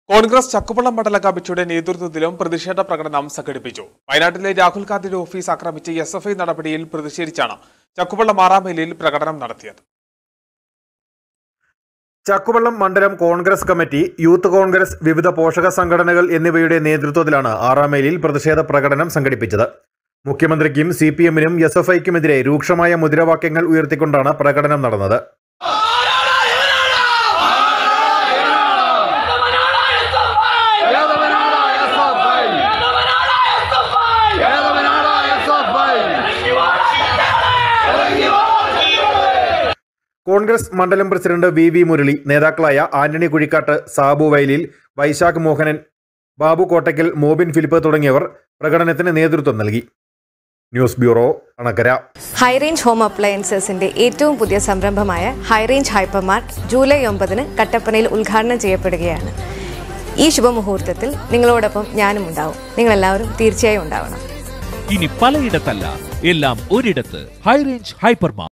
കോൺഗ്രസ് ചക്കുപള്ളം മണ്ഡല കമ്മിറ്റിയുടെ നേതൃത്വത്തിലും പ്രതിഷേധ പ്രകടനം സംഘടിപ്പിച്ചു വയനാട്ടിലെ രാഹുൽ ഗാന്ധിയുടെ ഓഫീസ് ആക്രമിച്ച എസ് എഫ് ഐ നടപടിയിൽ പ്രതിഷേധിച്ചാണ് ചക്കുപള്ളം ആറാമേലിയിൽ പ്രകടനം നടത്തിയത് ചക്കുവള്ളം മണ്ഡലം കോൺഗ്രസ് കമ്മിറ്റി യൂത്ത് കോൺഗ്രസ് വിവിധ പോഷക സംഘടനകൾ എന്നിവയുടെ നേതൃത്വത്തിലാണ് ആറാമേലിയിൽ പ്രതിഷേധ പ്രകടനം സംഘടിപ്പിച്ചത് മുഖ്യമന്ത്രിക്കും സി പി എമ്മിനും എസ് എഫ് ഐക്കുമെതിരെ രൂക്ഷമായ മുദ്രാവാക്യങ്ങൾ ഉയർത്തിക്കൊണ്ടാണ് പ്രകടനം നടന്നത് കോൺഗ്രസ് മണ്ഡലം പ്രസിഡന്റ് വി വി മുരളി നേതാക്കളായ ആന്റണി കുഴിക്കാട്ട് സാബു വയലിൽ വൈശാഖ് മോഹനൻ ബാബു കോട്ടയ്ക്കൽ മോബിൻ ഫിലിപ്പ് തുടങ്ങിയവർ പ്രകടനത്തിന് നേതൃത്വം നൽകി news bureau Anakkara high range home അപ്ലയൻസസിന്റെ ഏറ്റവും പുതിയ സംരംഭമായ ഹൈറേഞ്ച് ഹൈപ്പർമാർട്ട് ജൂലൈ ഒമ്പതിന് കട്ടപ്പനയിൽ ഉദ്ഘാടനം ചെയ്യപ്പെടുകയാണ് ഈ ശുഭമുഹൂർത്തത്തിൽ നിങ്ങളോടൊപ്പം ഞാനും ഉണ്ടാവും നിങ്ങളെല്ലാവരും തീർച്ചയായും ഉണ്ടാവണം ഇനി പലയിടത്തല്ല എല്ലാം ഒരിടത്ത് ഹൈറേഞ്ച് ഹൈപ്പർമാർ